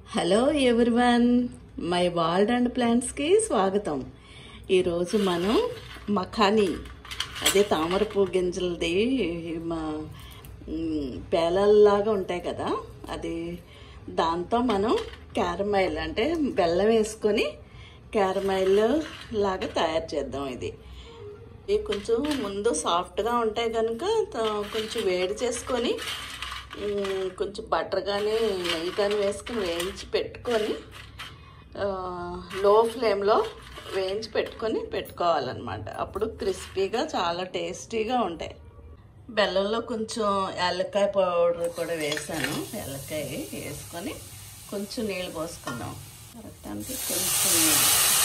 hello everyone my world and ప్లాంట్స్కి స్వాగతం ఈరోజు మనం మఖానీ అదే తామర పువ్వు గింజలది మా మ్, పేలల్లాగా ఉంటాయి కదా అది దాంతో మనం క్యారమైల్ అంటే బెల్లం వేసుకొని క్యారమైల్ లాగా తయారు చేద్దాం ఇది ఇవి కొంచెం ముందు సాఫ్ట్గా ఉంటాయి కనుక త- కొంచెం వేడి చేసుకొని మ్, కొంచెం బటర్ కానీ నెయ్యి కానీ వేసుకొని వేయించి పెట్టుకొని ఆ, లో ఫ్లేమ్లో వేయించి పెట్టుకొని పెట్టుకోవాలన్నమాట అప్పుడు క్రిస్పీగా చాలా టేస్టీగా ఉంటాయి బెల్లంలో కొంచెం యాలక్కాయ పౌడర్ కూడా వేసాను యాలక్కాయ వేసుకొని కొంచెం నీళ్ళు పోసుకుందాం కరెక్టానికి కొంచెం నీళ్ళు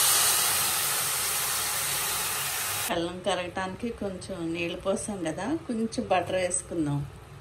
బెల్లం కరగటానికి కొంచెం నీళ్ళు పోసాం కదా కొంచెం బటర్ వేసుకుందాం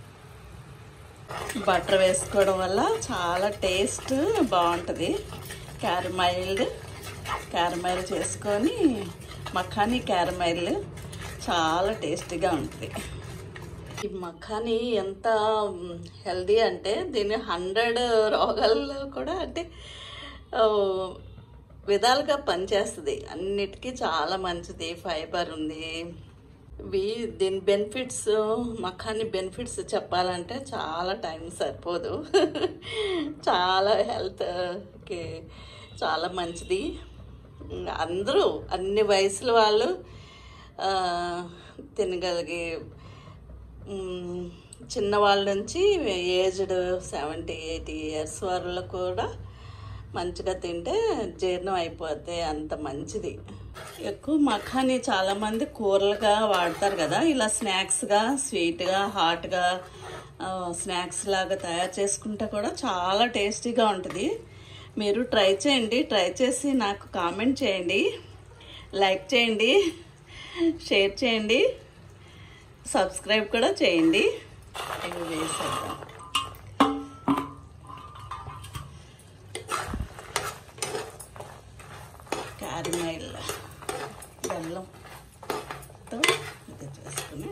బటర్ వేసుకోవడం వల్ల చాలా టేస్ట్ బాగుంటుంది క్యారమైల్డ్ క్యారమైల్ చేసుకొని మఖానీ క్యారమైల్ చాలా టేస్టీగా ఉంటుంది ఈ మఖానీ ఎంత హెల్దీ అంటే దీని హండ్రెడ్ రోగాల్లో కూడా అంటే ఆ, విధాలుగా పనిచేస్తుంది అన్నిటికీ చాలా మంచిది ఫైబర్ ఉంది ఇవి దీని బెనిఫిట్స్ మఖాని బెనిఫిట్స్ చెప్పాలంటే చాలా టైం సరిపోదు చాలా హెల్త్కి చాలా మంచిది అందరూ అన్ని వయసుల వాళ్ళు ఆ, తినగలిగే మ్, చిన్నవాళ్ళ నుంచి ఏజ్డ్ సెవెంటీ ఎయిటీ ఇయర్స్ వాళ్ళు కూడా మంచిగా తింటే జీర్ణం అయిపోతే అంత మంచిది ఎక్కువ మఖాని చాలామంది కూరలుగా వాడతారు కదా ఇలా స్నాక్స్గా స్వీట్గా హాట్గా స్నాక్స్ లాగా తయారు చేసుకుంటే కూడా చాలా టేస్టీగా ఉంటుంది మీరు ట్రై చేయండి ట్రై చేసి నాకు కామెంట్ చేయండి లైక్ చేయండి షేర్ చేయండి సబ్స్క్రైబ్ కూడా చేయండి ఇవి వేసేద్దాం క్యారమైల్ బెల్లంతో ఇది చేసుకుని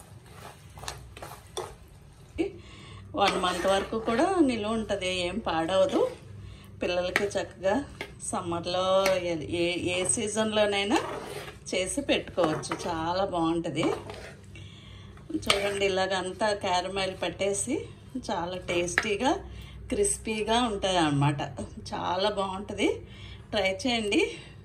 వన్ మంత్ వరకు కూడా నిలువ ఉంటుంది ఏం పాడవదు పిల్లలకి చక్కగా సమ్మర్లో ఏ- ఏ ఏ సీజన్లోనైనా చేసి పెట్టుకోవచ్చు చాలా బాగుంటుంది చూడండి ఇలాగంతా క్యారమైల్ పట్టేసి చాలా టేస్టీగా క్రిస్పీగా ఉంటాయి అన్నమాట చాలా బాగుంటుంది ట్రై చేయండి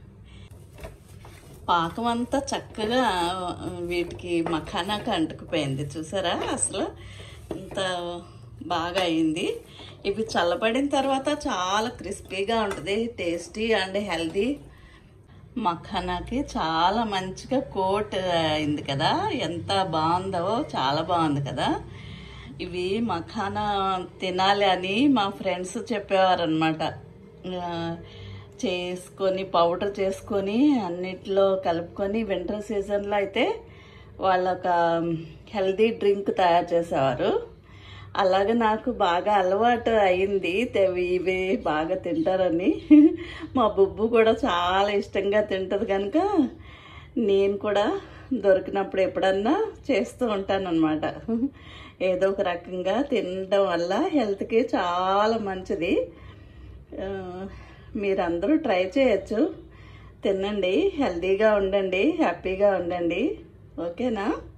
పాకం అంతా చక్కగా ఆ, వీటికి మఖానాకి అంటుకుపోయింది చూసారా అసలు ఇంత బాగా అయింది ఇవి చల్లబడిన తర్వాత చాలా క్రిస్పీగా ఉంటుంది టేస్టీ అండ్ హెల్దీ మఖానాకి చాలా మంచిగా కోట్ అయింది కదా ఎంత బాగుందో చాలా బాగుంది కదా ఇవి మఖానా తినాలి అని మా ఫ్రెండ్స్ చెప్పేవారనమాట చేసుకొని పౌడర్ చేసుకొని అన్నిట్లో కలుపుకొని వింటర్ సీజన్లో అయితే వాళ్ళ ఒక హెల్దీ డ్రింక్ తయారు చేసేవారు అలాగే నాకు బాగా అలవాటు అయింది తె- ఇవి బాగా తింటారని మా బుబ్బు కూడా చాలా ఇష్టంగా తింటుంది కనుక నేను కూడా దొరికినప్పుడు ఎప్పుడన్నా చేస్తూ ఉంటాను అనమాట ఏదో ఒక రకంగా తినడం వల్ల హెల్త్కి చాలా మంచిది ఆ, మీరందరూ ట్రై చేయొచ్చు తినండి హెల్తీగా ఉండండి హ్యాపీగా ఉండండి ఓకేనా